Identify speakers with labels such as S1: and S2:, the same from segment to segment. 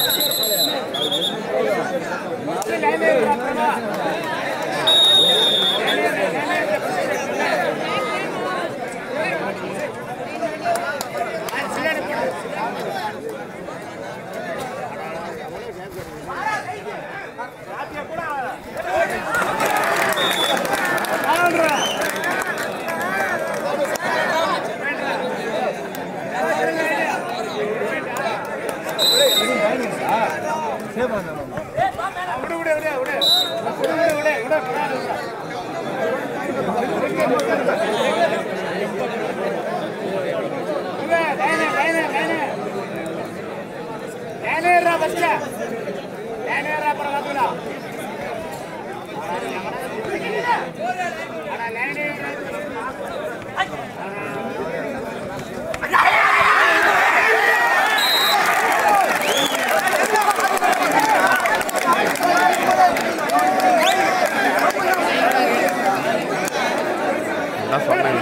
S1: நான் சொன்னேன்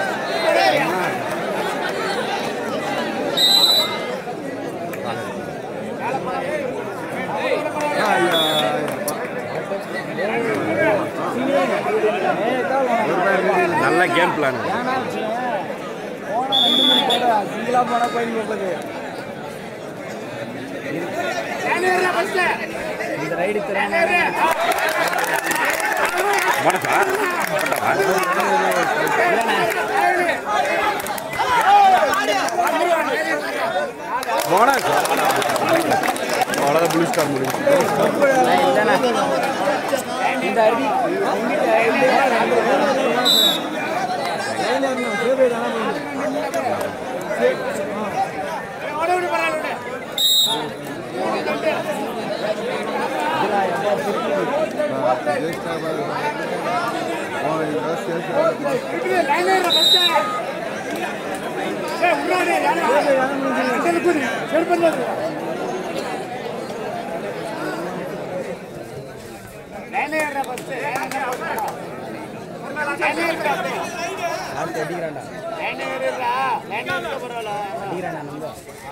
S1: நல்ல கேம் பிளான்
S2: சிங்கிளா போனா கோயில் போகுது இந்த ரைடு திறமை
S1: மனசா போனஸ் அவ்வளோதான் புளி ஸ்டார் முடியும்
S2: இல்லைண்ணா இந்த அடி இங்கிட்ட அடுத்து அடிக்கிறான்டா அடிக்கிறான்டா நம்ம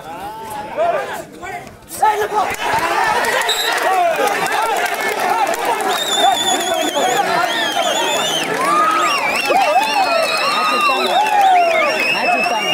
S2: மேட்ச் விட்டாங்க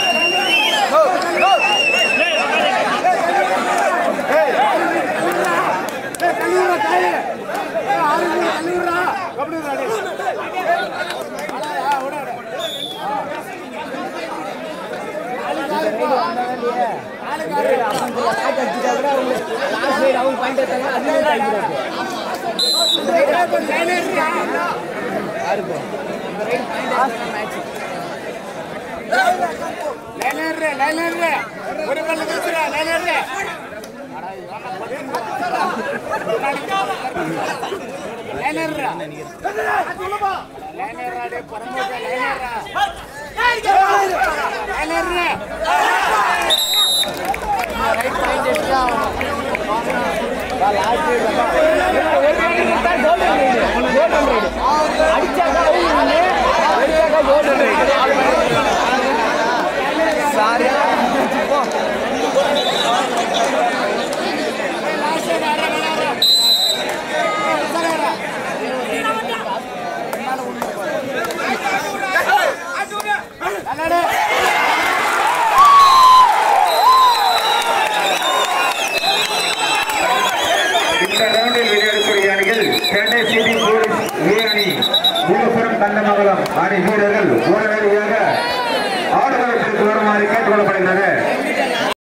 S3: இந்த ரவுண்டில் விளையாடக்கூடிய அணிகள் சென்னை சிட்டி போலீஸ் வீரணி விழுப்புரம் கந்தமங்கலம் அணி வீரர்கள் உடனடியாக ஆடுகளத்திற்கு வருமாறு கேட்டுக்கொள்ளப்படுகிறது